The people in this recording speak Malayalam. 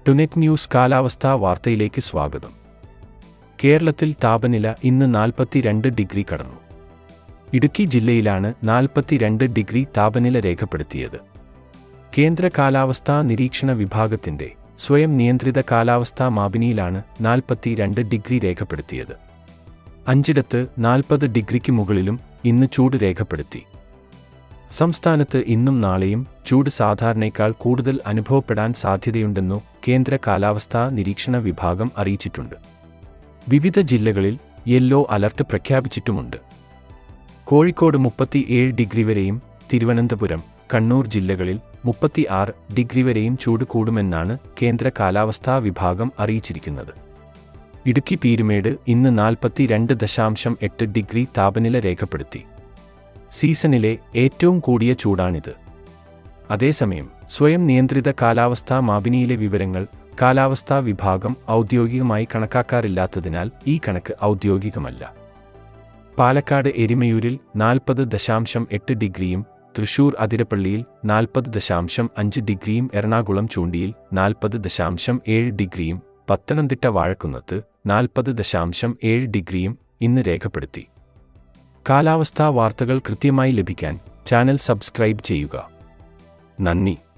ടുനെറ്റ് ന്യൂസ് കാലാവസ്ഥാ വാർത്തയിലേക്ക് സ്വാഗതം കേരളത്തിൽ താപനില ഇന്ന് നാൽപ്പത്തിരണ്ട് ഡിഗ്രി കടന്നു ഇടുക്കി ജില്ലയിലാണ് നാൽപ്പത്തിരണ്ട് ഡിഗ്രി താപനില രേഖപ്പെടുത്തിയത് കേന്ദ്ര കാലാവസ്ഥാ നിരീക്ഷണ വിഭാഗത്തിന്റെ സ്വയം നിയന്ത്രിത കാലാവസ്ഥാ മാപിനിയിലാണ് നാൽപ്പത്തിരണ്ട് ഡിഗ്രി രേഖപ്പെടുത്തിയത് അഞ്ചിടത്ത് നാൽപ്പത് ഡിഗ്രിക്ക് മുകളിലും ഇന്ന് ചൂട് രേഖപ്പെടുത്തി സംസ്ഥാനത്ത് ഇന്നും നാളെയും ചൂട് സാധാരണയേക്കാൾ കൂടുതൽ അനുഭവപ്പെടാൻ സാധ്യതയുണ്ടെന്നു കേന്ദ്ര കാലാവസ്ഥാ നിരീക്ഷണ വിഭാഗം അറിയിച്ചിട്ടുണ്ട് വിവിധ ജില്ലകളിൽ യെല്ലോ അലർട്ട് പ്രഖ്യാപിച്ചിട്ടുമുണ്ട് കോഴിക്കോട് മുപ്പത്തിയേഴ് ഡിഗ്രി വരെയും തിരുവനന്തപുരം കണ്ണൂർ ജില്ലകളിൽ മുപ്പത്തിയാറ് ഡിഗ്രി വരെയും ചൂട് കൂടുമെന്നാണ് കേന്ദ്ര കാലാവസ്ഥാ വിഭാഗം അറിയിച്ചിരിക്കുന്നത് ഇടുക്കി പീരുമേട് ഇന്ന് നാൽപ്പത്തിരണ്ട് ദശാംശം എട്ട് ഡിഗ്രി താപനില രേഖപ്പെടുത്തി സീസണിലെ ഏറ്റവും കൂടിയ ചൂടാണിത് അതേസമയം സ്വയം നിയന്ത്രിത കാലാവസ്ഥാ മാപിനിയിലെ വിവരങ്ങൾ കാലാവസ്ഥാ വിഭാഗം ഔദ്യോഗികമായി കണക്കാക്കാറില്ലാത്തതിനാൽ ഈ കണക്ക് ഔദ്യോഗികമല്ല പാലക്കാട് എരിമയൂരിൽ നാൽപ്പത് ദശാംശം എട്ട് ഡിഗ്രിയും തൃശൂർ അതിരപ്പള്ളിയിൽ നാൽപ്പത് ദശാംശം അഞ്ച് ഡിഗ്രിയും എറണാകുളം ചൂണ്ടിയിൽ നാൽപ്പത് ദശാംശം ഏഴ് ഡിഗ്രിയും പത്തനംതിട്ട വാഴക്കുന്നത്ത് നാൽപ്പത് ദശാംശം ഏഴ് ഡിഗ്രിയും ഇന്ന് രേഖപ്പെടുത്തി കാലാവസ്ഥാ വാർത്തകൾ കൃത്യമായി ലഭിക്കാൻ ചാനൽ സബ്സ്ക്രൈബ് ചെയ്യുക നന്ദി